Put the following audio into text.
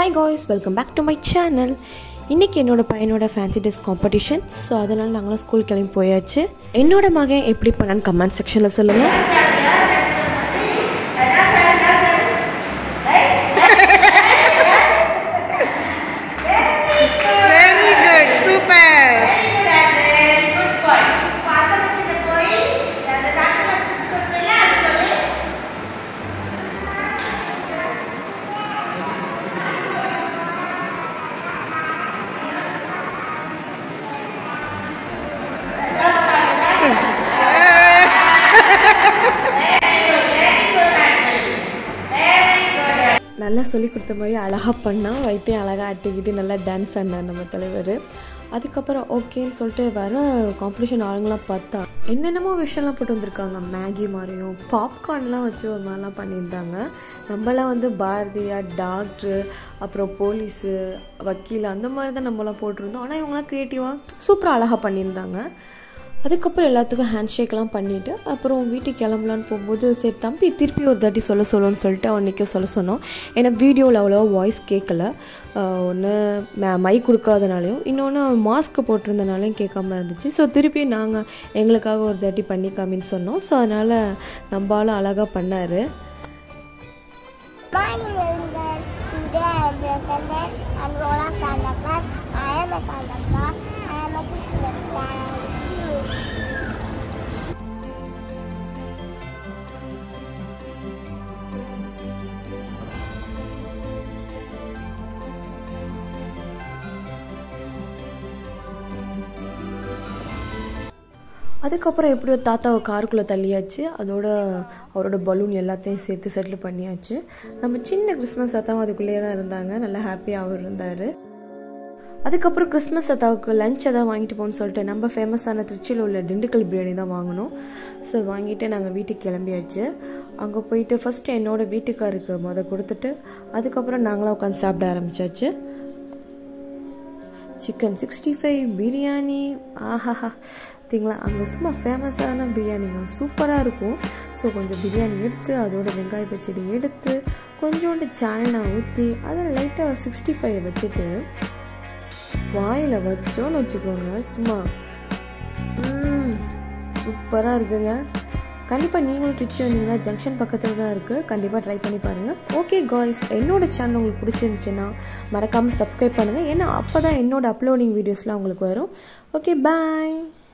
Hi guys welcome back to my channel இன்றைக்கி என்னோட பையனோட ஃபேன்சி ட்ரெஸ் காம்படிஷன் ஸோ அதனால் நாங்களாம் ஸ்கூல் கிளம்பி போயாச்சு என்னோட மகன் எப்படி பண்ணான்னு கமெண்ட் செக்ஷனில் சொல்லுங்கள் வெரி குட் சூப்பர் நல்லா சொல்லி கொடுத்த மாதிரி அழகாக பண்ணால் வைத்தியம் அழகாக ஆட்டிக்கிட்டு நல்லா டான்ஸ் ஆடினார் நம்ம தலைவர் அதுக்கப்புறம் ஓகேன்னு சொல்லிட்டு வர காம்படிஷன் ஆளுங்களாம் பார்த்தா என்னென்னமோ விஷயம்லாம் போட்டு வந்திருக்காங்க மேகி மாதிரியும் பாப்கார்ன்லாம் வச்சு ஒரு மாதிரிலாம் பண்ணியிருந்தாங்க நம்மளாம் வந்து பாரதியா டாக்டரு அப்புறம் போலீஸு வக்கீல் அந்த மாதிரி தான் நம்மளாம் போட்டிருந்தோம் ஆனால் இவங்களாம் க்ரியேட்டிவாக சூப்பராக அழகாக பண்ணியிருந்தாங்க அதுக்கப்புறம் எல்லாத்துக்கும் ஹேண்ட் ஷேக்லாம் பண்ணிவிட்டு அப்புறம் வீட்டுக்கு கிளம்பலான்னு போகும்போது சரி தம்பி திருப்பி ஒரு தாட்டி சொல்ல சொல்லுன்னு சொல்லிட்டு அவனுக்கே சொல்ல சொன்னோம் ஏன்னா வீடியோவில் அவ்வளோவா வாய்ஸ் கேட்கல ஒன்று மை கொடுக்காதனாலையும் இன்னொன்று மாஸ்க் போட்டிருந்தனாலையும் கேட்காம இருந்துச்சு ஸோ திருப்பி நாங்கள் எங்களுக்காக ஒரு தாட்டி பண்ணி காமின்னு சொன்னோம் ஸோ அதனால் நம்பாலும் அழகாக பண்ணார் Morning, everyone. Today I am presented. I'm Lola Santa Claus. I am a Santa Claus. I am a Christmas Thank you. அதுக்கப்புறம் எப்படியோ தாத்தாவை காருக்குள்ளே தள்ளியாச்சு அதோட அவரோட பலூன் எல்லாத்தையும் சேர்த்து செட்டில் பண்ணியாச்சு நம்ம சின்ன கிறிஸ்மஸ் தாத்தாவும் அதுக்குள்ளேயே தான் இருந்தாங்க நல்லா ஹாப்பியாக அவர் இருந்தார் அதுக்கப்புறம் கிறிஸ்மஸ் தாத்தாவுக்கு லஞ்ச் எதாவது வாங்கிட்டு போகணும்னு சொல்லிட்டு நம்ம ஃபேமஸான திருச்சியில் உள்ள திண்டுக்கல் பிரியாணி தான் வாங்கினோம் ஸோ வாங்கிட்டு நாங்கள் வீட்டுக்கு கிளம்பியாச்சு அங்கே போயிட்டு ஃபஸ்ட்டு என்னோட வீட்டுக்காருக்கு முத கொடுத்துட்டு அதுக்கப்புறம் நாங்களாம் உட்காந்து சாப்பிட ஆரம்பிச்சாச்சு சிக்கன் சிக்ஸ்டி ஃபைவ் பிரியாணி ஆஹாஹா பார்த்தீங்களா அங்கே சும்மா ஃபேமஸான பிரியாணிங்க சூப்பராக இருக்கும் ஸோ கொஞ்சம் பிரியாணி எடுத்து அதோட வெங்காய பச்சடி எடுத்து கொஞ்சோண்டு சால்னா ஊற்றி அதில் லைட்டாக சிக்ஸ்டி ஃபைவ் வச்சுட்டு வாயில் வச்சோன்னு வச்சுக்கோங்க சும்மா சூப்பராக இருக்குங்க கண்டிப்பாக நீங்களும் ட்ரிச் வந்தீங்கன்னா ஜங்ஷன் பக்கத்தில் தான் இருக்குது கண்டிப்பாக ட்ரை பண்ணி பாருங்கள் ஓகே காய்ஸ் என்னோட சேனல் உங்களுக்கு பிடிச்சிருந்துச்சுன்னா மறக்காமல் சப்ஸ்கிரைப் பண்ணுங்கள் ஏன்னா அப்போ தான் என்னோட அப்லோடிங் வீடியோஸ்லாம் உங்களுக்கு வரும் ஓகே பாய்